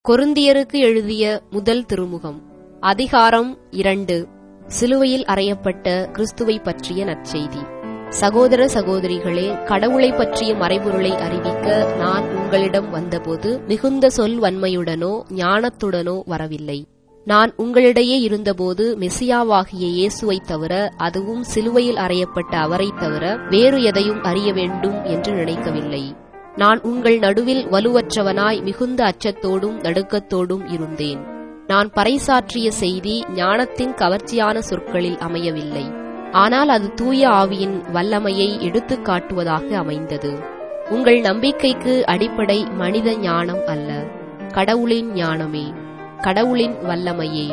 கொருந்தியருக்கு எழுதிய முதல் திருமுகம் அதிகாரம் இரண்டு சிலுவையில் அறையப்பட்ட கிறிஸ்துவை பற்றிய நற்செய்தி சகோதர சகோதரிகளே கடவுளை பற்றிய மறைபொருளை அறிவிக்க நான் உங்களிடம் வந்தபோது மிகுந்த சொல் வன்மையுடனோ ஞானத்துடனோ வரவில்லை நான் உங்களிடையே இருந்தபோது மெசியாவாகிய இயேசுவைத் தவிர அதுவும் சிலுவையில் அறையப்பட்ட அவரைத் தவிர வேறு எதையும் அறிய வேண்டும் என்று நினைக்கவில்லை நான் உங்கள் நடுவில் வலுவற்றவனாய் மிகுந்த அச்சத்தோடும் நடுக்கத்தோடும் இருந்தேன் நான் பறைசாற்றிய செய்தி ஞானத்தின் கவர்ச்சியான சொற்களில் அமையவில்லை ஆனால் அது தூய ஆவியின் வல்லமையை எடுத்துக் காட்டுவதாக அமைந்தது உங்கள் நம்பிக்கைக்கு அடிப்படை மனித ஞானம் அல்ல கடவுளின் ஞானமே கடவுளின் வல்லமையே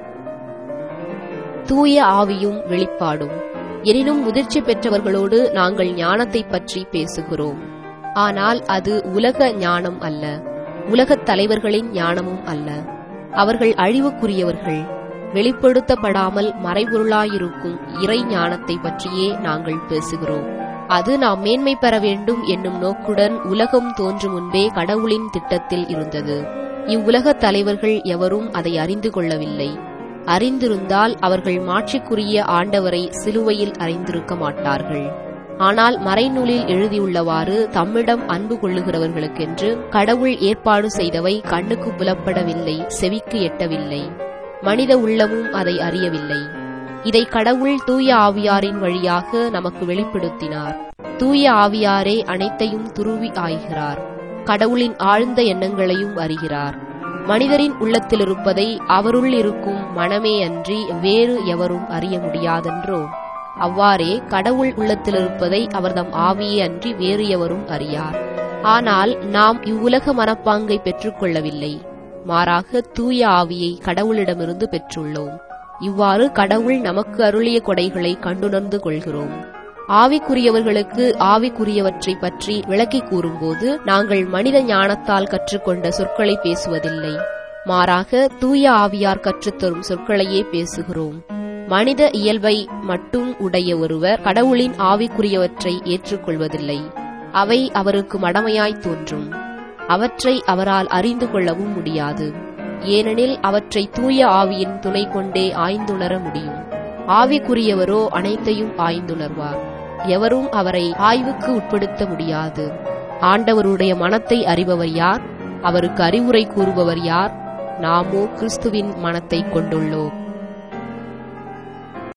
தூய ஆவியும் வெளிப்பாடும் எனினும் முதிர்ச்சி பெற்றவர்களோடு நாங்கள் ஞானத்தைப் பற்றி பேசுகிறோம் ஆனால் அது உலக ஞானம் அல்ல உலகத் தலைவர்களின் ஞானமும் அல்ல அவர்கள் அழிவுக்குரியவர்கள் வெளிப்படுத்தப்படாமல் மறைபொருளாயிருக்கும் இறை ஞானத்தை பற்றியே நாங்கள் பேசுகிறோம் அது நாம் மேன்மை பெற வேண்டும் என்னும் நோக்குடன் உலகம் தோன்றும் முன்பே கடவுளின் திட்டத்தில் இருந்தது இவ்வுலகத் தலைவர்கள் எவரும் அதை அறிந்து கொள்ளவில்லை அறிந்திருந்தால் அவர்கள் மாட்சிக்குரிய ஆண்டவரை சிலுவையில் அறிந்திருக்க மாட்டார்கள் ஆனால் மறைநூலில் எழுதியுள்ளவாறு தம்மிடம் அன்பு கொள்ளுகிறவர்களுக்கென்று கடவுள் ஏற்பாடு செய்தவை கண்ணுக்கு புலப்படவில்லை செவிக்கு எட்டவில்லை மனித உள்ளமும் அதை அறியவில்லை இதை கடவுள் தூய ஆவியாரின் வழியாக நமக்கு வெளிப்படுத்தினார் தூய ஆவியாரே அனைத்தையும் துருவி ஆய்கிறார் கடவுளின் ஆழ்ந்த எண்ணங்களையும் அறிகிறார் மனிதரின் உள்ளத்திலிருப்பதை அவருள் இருக்கும் மனமே அன்றி வேறு எவரும் அறிய முடியாதென்றோ அவ்வாறே கடவுள் உள்ளத்திலிருப்பதை அவர்தம் ஆவியே அன்றி வேறு எவரும் அறியார் ஆனால் நாம் இவ்வுலக மனப்பாங்கை பெற்றுக்கொள்ளவில்லை மாறாக தூய ஆவியை கடவுளிடமிருந்து பெற்றுள்ளோம் இவ்வாறு கடவுள் நமக்கு அருளிய கொடைகளை கண்டுணர்ந்து கொள்கிறோம் ஆவிக்குரியவர்களுக்கு ஆவிக்குரியவற்றை பற்றி விளக்கி கூறும்போது நாங்கள் மனித ஞானத்தால் கற்றுக்கொண்ட சொற்களை பேசுவதில்லை மாறாக தூய ஆவியார் கற்றுத்தரும் சொற்களையே பேசுகிறோம் மனித இயல்பை மட்டும் உடைய ஒருவர் கடவுளின் ஆவிக்குரியவற்றை ஏற்றுக்கொள்வதில்லை அவை அவருக்கு மடமையாய் தோன்றும் அவற்றை அவரால் அறிந்து கொள்ளவும் முடியாது ஏனெனில் அவற்றை தூய ஆவியின் துணை கொண்டே ஆய்ந்துணர முடியும் ஆவிக்குரியவரோ அனைத்தையும் ஆய்ந்துணர்வார் எவரும் அவரை ஆய்வுக்கு உட்படுத்த முடியாது ஆண்டவருடைய மனத்தை அறிபவர் யார் அவருக்கு அறிவுரை கூறுபவர் யார் நாமோ கிறிஸ்துவின் மனத்தை கொண்டுள்ளோம்